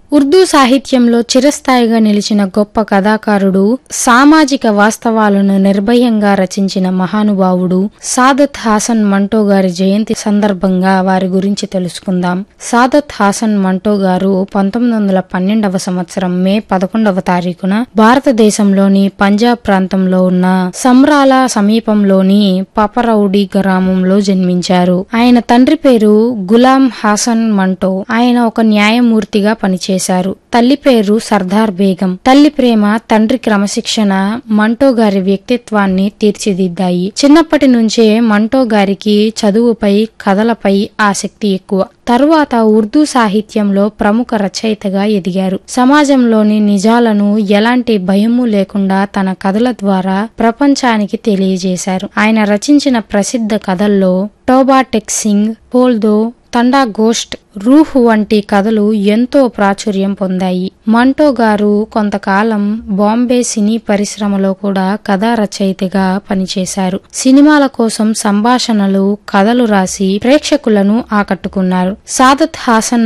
ఉర్దూ సాహిత్యంలో చిరస్థాయిగా నిలిచిన గొప్ప కథాకారుడు సామాజిక వాస్తవాలను నిర్భయంగా రచించిన మహానుభావుడు సాదత్ హాసన్ మంటో గారి జయంతి సందర్భంగా వారి గురించి తెలుసుకుందాం సాదత్ హాసన్ మంటో గారు పంతొమ్మిది వందల పన్నెండవ సంవత్సరం మే పదకొండవ తారీఖున భారతదేశంలోని పంజాబ్ ప్రాంతంలో ఉన్న సమ్రాల సమీపంలోని పపరౌడి గ్రామంలో జన్మించారు ఆయన తండ్రి పేరు గులాం హాసన్ మంటో ఆయన ఒక న్యాయమూర్తిగా పనిచేశారు తల్లి పేరు సర్దార్ బేగం తల్లి ప్రేమ తండ్రి క్రమశిక్షణ మంటో గారి వ్యక్తిత్వాన్ని తీర్చిదిద్దాయి చిన్నప్పటి నుంచే మంటో గారికి చదువుపై కథలపై ఆసక్తి ఎక్కువ తరువాత ఉర్దూ సాహిత్యంలో ప్రముఖ రచయితగా ఎదిగారు సమాజంలోని నిజాలను ఎలాంటి భయము లేకుండా తన కథల ద్వారా ప్రపంచానికి తెలియజేశారు ఆయన రచించిన ప్రసిద్ధ కథల్లో టోబా టెక్సింగ్ పోల్దో తండా గోస్ట్ రూహ్ వంటి కథలు ఎంతో ప్రాచుర్యం పొందాయి మంటో గారు కొంతకాలం బాంబే సినీ పరిశ్రమలో కూడా కథా రచయితగా పనిచేశారు సినిమాల కోసం సంభాషణలు కథలు రాసి ప్రేక్షకులను ఆకట్టుకున్నారు సాదత్ హాసన్